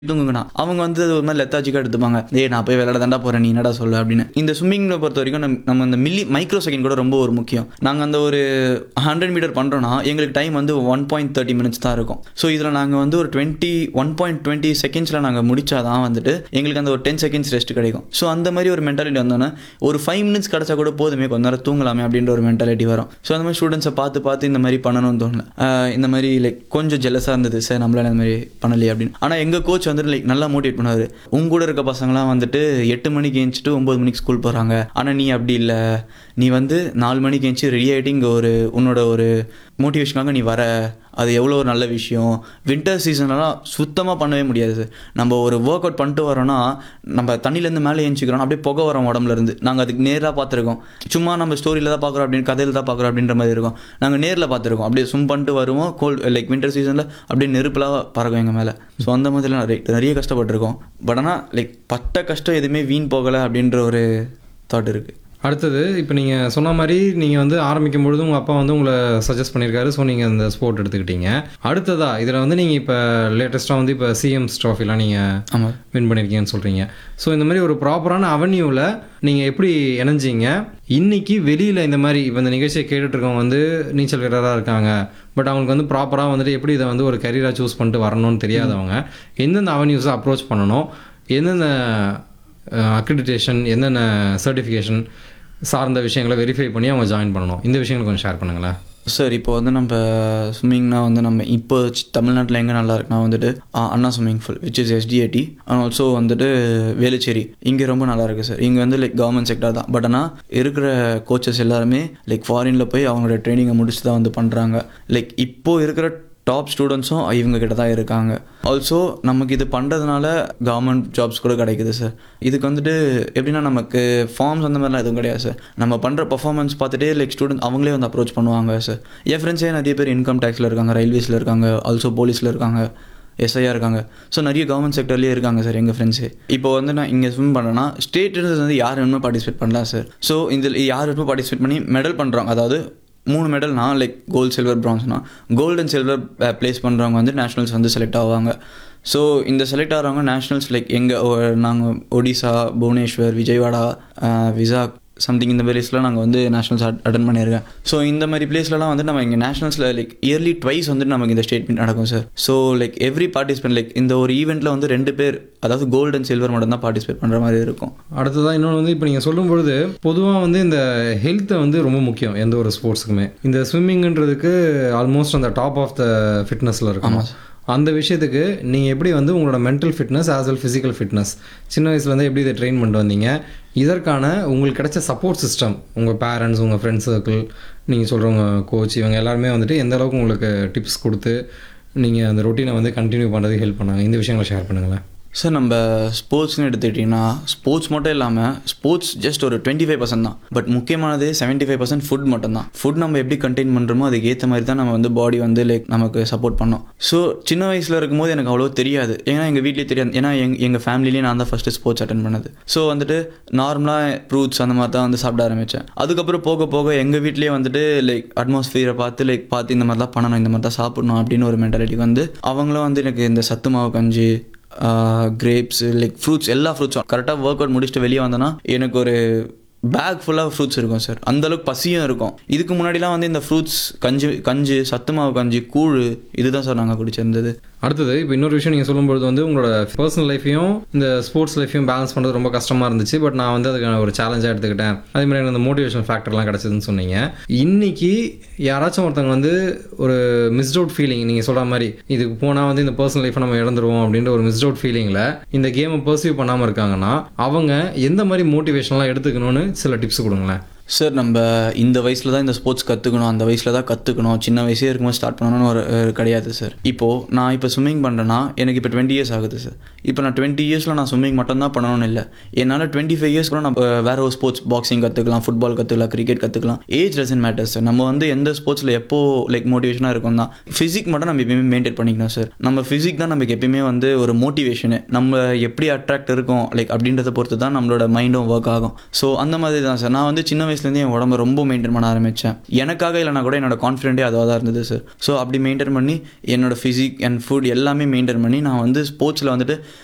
தூங்குங்கண்ணா அவங்க வந்து ஒரு மாதிரி லெத்தாச்சிக்காக எடுத்துப்பாங்க ஏய் நான் போய் விளையாட தாண்டா போகிறேன் நீ என்னடா சொல்லு அப்படின்னு இந்த ஸ்விம்மிங்கில் பொறுத்த வரைக்கும் நம்ம நம்ம இந்த மில்லி மைக்ரோ செகண்ட் கூட ரொம்ப ஒரு முக்கியம் நாங்கள் அந்த ஒரு ஹண்ட்ரட் மீட்டர் பண்ணுறோன்னா எங்களுக்கு டைம் வந்து ஒன் பாயிண்ட் தேர்ட்டி மினிட்ஸ் தான் இருக்கும் ஸோ இதில் நாங்கள் வந்து ஒரு டுவெண்ட்டி ஒன் பாயிண்ட் டுவெண்ட்டி செகண்ட்ஸில் நாங்கள் முடிச்சாதான் வந்துட்டு எங்களுக்கு அந்த ஒரு டென் செகண்ட்ஸ் ரெஸ்ட் கிடைக்கும் ஸோ அந்த மாதிரி ஒரு மென்டாலிட்டி வந்தோன்னே ஒரு ஃபைவ் மினிட்ஸ் கிடச்சா கூட போதுமே கொஞ்ச நேரம் தூங்கலாமே அப்படின்ற ஒரு மென்டாலிட்டி வரும் ஸோ அந்த மாதிரி ஸ்டூடெண்ட்ஸை பார்த்து பார்த்து இந்த மாதிரி பண்ணணும்னு தோணல ஆஹ் இந்த மாதிரி லைக் கொஞ்சம் ஜெலஸாக இருந்தது சார் நம்மளால இந்த மாதிரி பண்ணலையே அப்படின்னு ஆனால் எங்கள் கோச் வந்துட்டு லைக் நல்லா மோட்டிவேட் பண்ணுவார் உங்க கூட இருக்க பசங்களாம் வந்துட்டு எட்டு மணிக்கு எழுந்துச்சிட்டு ஒம்பது மணிக்கு ஸ்கூல் போகிறாங்க ஆனால் நீ அப்படி இல்லை நீ வந்து நாலு மணிக்கு எழுந்துச்சி ரெடி ஆகிட்டு இங்கே ஒரு உன்னோட ஒரு மோட்டிவேஷனாக நீ வர அது எவ்வளோ ஒரு நல்ல விஷயம் வின்டர் சீசன்லலாம் சுத்தமாக பண்ணவே முடியாது சார் நம்ம ஒரு ஒர்க் அவுட் பண்ணிட்டு வரோன்னா நம்ம தண்ணியிலேருந்து மேலே ஏஞ்சிக்கிறோம் அப்படியே புகை வரோம் உடம்புல இருந்து நாங்கள் அதுக்கு நேராக பார்த்துருக்கோம் சும்மா நம்ம ஸ்டோரியில் தான் பார்க்குறோம் அப்படின்னு கதையில் தான் பார்க்குறோம் அப்படின்ற மாதிரி இருக்கும் நாங்கள் நேரில் பார்த்துருக்கோம் அப்படியே சும் பண்ணிட்டு வருவோம் கோல்டு லைக் வின்டர் சீசனில் அப்படியே நெருப்புலாம் பறக்கும் எங்கள் மேலே ஸோ அந்த மாதிரிலாம் நிறைய நிறைய கஷ்டப்பட்டிருக்கோம் பட் ஆனால் லைக் பட்ட கஷ்டம் எதுவுமே வீண் போகலை அப்படின்ற ஒரு தாட் இருக்குது அடுத்தது இப்போ நீங்கள் சொன்ன மாதிரி நீங்கள் வந்து ஆரம்பிக்கும் பொழுது உங்கள் அப்பா வந்து உங்களை சஜஸ்ட் பண்ணியிருக்காரு ஸோ நீங்கள் இந்த ஸ்போர்ட் எடுத்துக்கிட்டீங்க அடுத்ததா இதில் வந்து நீங்கள் இப்போ லேட்டஸ்ட்டாக வந்து இப்போ சிஎம்ஸ் ட்ராஃபிலாம் நீங்கள் ஆமாம் வின் பண்ணியிருக்கீங்கன்னு சொல்கிறீங்க ஸோ இந்த மாதிரி ஒரு ப்ராப்பரான அவென்யூவில் நீங்கள் எப்படி இணைஞ்சீங்க இன்னைக்கு வெளியில் இந்த மாதிரி இப்போ இந்த நிகழ்ச்சியை கேட்டுட்டு இருக்கவங்க வந்து நீச்சல் வீரராக இருக்காங்க பட் அவங்களுக்கு வந்து ப்ராப்பராக வந்துட்டு எப்படி இதை வந்து ஒரு கரியராக சூஸ் பண்ணிட்டு வரணும்னு தெரியாதவங்க எந்தெந்த அவென்யூஸை அப்ரோச் பண்ணணும் எந்தெந்த அக்ரிடிட்டேஷன் என்னென்ன சர்டிஃபிகேஷன் சார்ந்த விஷயங்களை வெரிஃபை பண்ணி அவங்க ஜாயின் பண்ணணும் இந்த விஷயங்களை கொஞ்சம் ஷேர் பண்ணுங்களேன் சார் இப்போ வந்து நம்ம ஸ்விம்மிங்னா வந்து நம்ம இப்போ தமிழ்நாட்டில் எங்கே நல்லா இருக்குன்னா வந்துட்டு ஆ, அண்ணா swimming pool which is SDAT and also வந்துட்டு வேலுச்சேரி இங்கே ரொம்ப நல்லா இருக்குது சார் இங்கே வந்து லைக் கவர்மெண்ட் செக்டர் தான் பட் ஆனால் இருக்கிற கோச்சஸ் எல்லாருமே லைக் ஃபாரினில் போய் அவங்களோட ட்ரைனிங்கை முடிச்சு தான் வந்து பண்ணுறாங்க லைக் இப்போ இருக்கிற டாப் ஸ்டூடெண்ட்ஸும் இவங்க கிட்ட தான் இருக்காங்க ஆல்சோ நமக்கு இது பண்ணுறதுனால கவர்மெண்ட் ஜாப்ஸ் கூட கிடைக்குது சார் இதுக்கு வந்துட்டு எப்படின்னா நமக்கு ஃபார்ம்ஸ் அந்த மாதிரிலாம் எதுவும் கிடையாது சார் நம்ம பண்ணுற பர்ஃபார்மன்ஸ் பார்த்துட்டே லைக் ஸ்டூடெண்ட் அவங்களே வந்து அப்ரோச் பண்ணுவாங்க சார் என் ஃப்ரெண்ட்ஸே நிறைய பேர் இன்கம் டேக்ஸில் இருக்காங்க ரயில்வேஸில் இருக்காங்க ஆல்சோ போலீஸில் இருக்காங்க எஸ்ஐயாக இருக்காங்க ஸோ நிறைய கவர்மெண்ட் செக்டர்லேயே இருக்காங்க சார் எங்கள் ஃப்ரெண்ட்ஸு இப்போ வந்து நான் இங்கே ஸ்விம் பண்ணேன்னா ஸ்டேட் வந்து யார் வேணுமோ பார்ட்டிசிபேட் பண்ணலாம் சார் ஸோ இதில் யார் வேணுமோ பார்ட்டிசிபேட் பண்ணி மெடல் பண்ணுறாங்க அதாவது மூணு மெடல்னா லைக் கோல்டு சில்வர் பிரான்ஸ்னா கோல்டு அண்ட் சில்வர் ப்ளேஸ் பண்ணுறவங்க வந்து நேஷ்னல்ஸ் வந்து செலக்ட் ஆவாங்க ஸோ இந்த செலக்ட் ஆகிறவங்க நேஷ்னல்ஸ் லைக் எங்கள் நாங்கள் ஒடிசா புவனேஸ்வர் விஜயவாடா விசாக் சம்திங் இந்த பிளேஸ்லாம் நாங்கள் வந்து நேஷனல்ஸ் அட்டன் பண்ணியிருக்கேன் ஸோ இந்த மாதிரி பிளேஸ்லலாம் வந்து நம்ம இங்கே நேஷனல்ஸில் லைக் இயர்லி ட்வைஸ் வந்துட்டு நமக்கு இந்த ஸ்டேட் மீட் நடக்கும் sir so like every participant like இந்த ஒரு ஈவெண்ட்டில் வந்து ரெண்டு பேர் அதாவது கோல்டு அண்ட் சில்வர் மட்டும் தான் பார்ட்டிசிபேட் பண்ணுற மாதிரி இருக்கும் அடுத்ததாக இன்னொன்று வந்து இப்போ நீங்கள் சொல்லும் பொழுது பொதுவாக வந்து இந்த ஹெல்த்தை வந்து ரொம்ப முக்கியம் எந்த ஒரு ஸ்போர்ட்ஸுக்குமே இந்த ஸ்விம்மிங்ன்றதுக்கு ஆல்மோஸ்ட் அந்த டாப் ஆஃப் த ஃபிட்னஸில் இருக்கும் அந்த விஷயத்துக்கு நீங்கள் எப்படி வந்து உங்களோட mental fitness as well physical fitness சின்ன வயசுலேருந்து எப்படி இதை ட்ரெயின் பண்ணிட்டு வந்தீங்க இதற்கான உங்களுக்கு கிடைச்ச சப்போர்ட் சிஸ்டம் உங்கள் பேரண்ட்ஸ் உங்கள் ஃப்ரெண்ட்ஸ் சர்க்கிள் நீங்கள் சொல்கிறவங்க கோச் இவங்க எல்லாருமே வந்துட்டு எந்த அளவுக்கு உங்களுக்கு டிப்ஸ் கொடுத்து நீங்கள் அந்த ரொட்டீனை வந்து கண்டினியூ பண்ணுறதுக்கு ஹெல்ப் பண்ணாங்க இந்த விஷயங்களை ஷேர் பண்ணுங்களேன் சார் நம்ம ஸ்போர்ட்ஸ்னு எடுத்துக்கிட்டிங்கன்னா ஸ்போர்ட்ஸ் மட்டும் இல்லாமல் ஸ்போர்ட்ஸ் ஜஸ்ட் ஒரு டுவெண்ட்டி ஃபைவ் பர்சன்ட் தான் பட் முக்கியமானது செவன்ட்டி ஃபைவ் பர்சன்ட் ஃபுட் மட்டும் தான் ஃபுட் நம்ம எப்படி கண்டெயின் பண்ணுறோமோ அதுக்கு ஏற்ற மாதிரி தான் நம்ம வந்து பாடி வந்து லைக் நமக்கு சப்போர்ட் பண்ணோம் ஸோ சின்ன வயசில் இருக்கும்போது எனக்கு அவ்வளோ தெரியாது ஏன்னா எங்கள் வீட்லேயே தெரியாது ஏன்னா எங் எங்கள் ஃபேமிலிலேயே நான் தான் ஃபஸ்ட்டு ஸ்போர்ட்ஸ் அட்டன் பண்ணது ஸோ வந்துட்டு நார்மலாக ஃப்ரூட்ஸ் அந்த மாதிரி தான் வந்து சாப்பிட ஆரம்பித்தேன் அதுக்கப்புறம் போக போக எங்கள் வீட்லேயே வந்துட்டு லைக் அட்மாஸ்ஃபியரை பார்த்து லைக் பார்த்து இந்த மாதிரி தான் பண்ணணும் இந்த மாதிரி தான் சாப்பிடணும் அப்படின்னு ஒரு மென்டாலிட்டி வந்து அவங்களும் வந்து எனக்கு இந்த சத்து மாவு கஞ்சி கிரேப்ஸ் லைக் ஃப்ரூட்ஸ் எல்லா ஃப்ரூட்ஸும் கரெக்டாக ஒர்க் அவுட் முடிச்சுட்டு வெளியே வந்தேன்னா எனக்கு ஒரு பேக் ஃபுல்லாக ஃப்ரூட்ஸ் இருக்கும் சார் அந்த அளவுக்கு பசியும் இருக்கும் இதுக்கு முன்னாடிலாம் வந்து இந்த ஃப்ரூட்ஸ் கஞ்சி கஞ்சி சத்து மாவு கஞ்சி கூழ் இதுதான் சார் நாங்கள் குடிச்சிருந்தது அடுத்தது இப்போ இன்னொரு விஷயம் நீங்கள் சொல்லும்போது வந்து உங்களோட பர்சனல் லைஃப்பையும் இந்த ஸ்போர்ட்ஸ் லைஃப்பையும் பேலன்ஸ் பண்ணுறது ரொம்ப கஷ்டமாக இருந்துச்சு பட் நான் வந்து அதுக்கான ஒரு சேலஞ்சாக எடுத்துக்கிட்டேன் அதே மாதிரி எனக்கு அந்த மோட்டிவேஷன் ஃபேக்டர்லாம் கிடச்சதுன்னு சொன்னீங்க இன்னைக்கு யாராச்சும் ஒருத்தவங்க வந்து ஒரு மிஸ்ட் அவுட் ஃபீலிங் நீங்கள் சொல்கிற மாதிரி இதுக்கு போனால் வந்து இந்த பர்சனல் லைஃப்பை நம்ம இழந்துருவோம் அப்படின்ற ஒரு மிஸ்ட் அவுட் ஃபீலிங்கில் இந்த கேமை பர்சீவ் பண்ணாமல் இருக்காங்கன்னா அவங்க எந்த மாதிரி மோட்டிவேஷன்லாம் எடுத்துக்கணும்னு சில டிப்ஸ் கொடுங்களேன் சார் நம்ம இந்த வயசில் தான் இந்த ஸ்போர்ட்ஸ் கற்றுக்கணும் அந்த வயசில் தான் கற்றுக்கணும் சின்ன வயசே இருக்கும்போது ஸ்டார்ட் பண்ணணும்னு ஒரு ஒரு கிடையாது சார் இப்போது நான் இப்போ ஸ்விம்மிங் பண்ணுறேன்னா எனக்கு இப்போ டுவெண்ட்டி இயர்ஸ் ஆகுது சார் இப்போ நான் டுவெண்ட்டி இயர்ஸில் நான் ஸ்விம்மிங் மட்டும் தான் பண்ணணும்னு இல்லை என்னால் டுவெண்ட்டி ஃபைவ் இயர்ஸ் கூட நான் அஹ், வேற ஒரு ஸ்போர்ட்ஸ் பாக்ஸிங் கற்றுக்கலாம் ஃபுட்பால் கற்றுக்கலாம் கிரிக்கெட் கற்றுக்கலாம் ஏஜ் டசன் மேட்டர் சார் நம்ம வந்து எந்த ஸ்போர்ட்ஸில் எப்போ லைக் மோட்டிவேஷனாக இருக்கும் தான் ஃபிசிக் மட்டும் நம்ம எப்பயுமே மெயின்டைன் பண்ணிக்கணும் சார் நம்ம ஃபிசிக் தான் நமக்கு எப்பயுமே வந்து ஒரு மோட்டிவேஷனு நம்ம எப்படி அட்ராக்ட் இருக்கோம் லைக் அப்படின்றத பொறுத்து தான் நம்மளோட மைண்டும் ஒர்க் ஆகும் ஸோ அந்த மாதிரி தான் சார் நான் வந்து சின்ன வயசுல வயசுலேருந்து என் உடம்ப ரொம்ப மெயின்டைன் பண்ண ஆரம்பித்தேன் எனக்காக இல்லைனா கூட என்னோட கான்ஃபிடென்ட்டே அதுவாக தான் இருந்தது சார் ஸோ அப்படி மெயின்டைன் பண்ணி என்னோட ஃபிசிக் அண்ட் ஃபுட் எல்லாமே மெயின்டைன் பண்ணி நான் வந்து ஸ்போர்ட்ஸில் வந்துட்டு